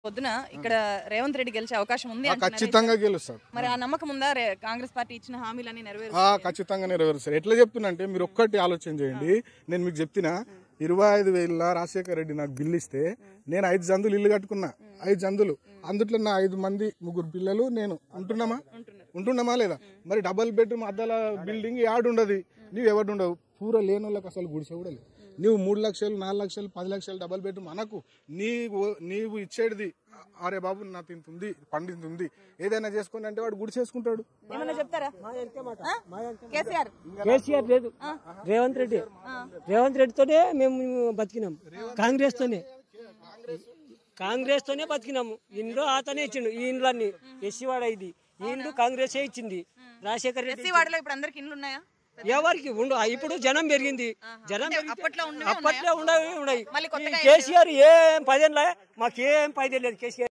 పొద్దున ఇక్కడ రేవంత్ రెడ్డి గెలిచే అవకాశం ఉంది ఆ, అంటున్నారు. ఖచ్చితంగా గెలుస్తాడు మరి ఆ నమ్మకం ఉందా రే- కాంగ్రెస్ పార్టీ ఇచ్చిన హామీలన్నీ నెరవేరు ఆ, ఖచ్చితంగా నెరవేరుస్తారు ఎట్లా చెప్తున్నంటే మీరు ఒక్కటి ఆలోచన చేయండి నేను మీకు చెప్తున్నా ఇరవై ఐదు వేల రాజశేఖర రెడ్డి నాకు బిల్లు ఇస్తే నేను ఐదు జంతులు ఇల్లు కట్టుకున్నా ఐదు జంతులు అందుట్లో నా ఐదు మంది ముగ్గురు పిల్లలు నేను ఉంటున్నామా ఉంటున్నామా లేదా మరి డబల్ బెడ్రూమ్ అద్దాల బిల్డింగ్ యాడుండదు నీవు ఎవడు ఉండవు పూర లేని వాళ్ళకి అసలు గుడిసె కూడా లేదు నువ్వు మూడు లక్షలు నాలుగు లక్షలు పది లక్షలు డబల్ బెడ్రూమ్ అనకు నీవు నీవు ఇచ్చేది అరే బాబు నా తింటుంది పండింతుంది ఏదైనా చేసుకోండి అంటే వాడు గుడి చేసుకుంటాడు ఏమన్నా చెప్తారా ఆ? కేసీఆర్ కేసీఆర్ లేదు రేవంత్ రెడ్డి రేవంత్ రెడ్డితోనే మేము బతికినాం కాంగ్రెస్ తోనే కాంగ్రెస్ తోనే బతికినాము ఇండ్లు అతనే ఇచ్చిండు ఈ ఇండ్లన్నీ ఎస్సీ వాడ ఇది ఈ ఇండ్లు కాంగ్రెస్ ఇచ్చింది రాజశేఖర్ రెడ్డి ఎస్సీ వార్డులో ఇప్పుడు అందరికి ఇండ్లు ఉన్నాయా ఎవరికి ఉండు ఇప్పుడు జనం పెరిగింది జనం పెరిగితే- అప్పట్లో ఉన్నవే అప్పట్లో ఉండవు ఉన్నాయి మళ్ళీ కొత్తగా ఈ కేసీఆర్ ఏం పదేళ్ళ మాకేం పదేళ్ళు లేదు కేసీఆర్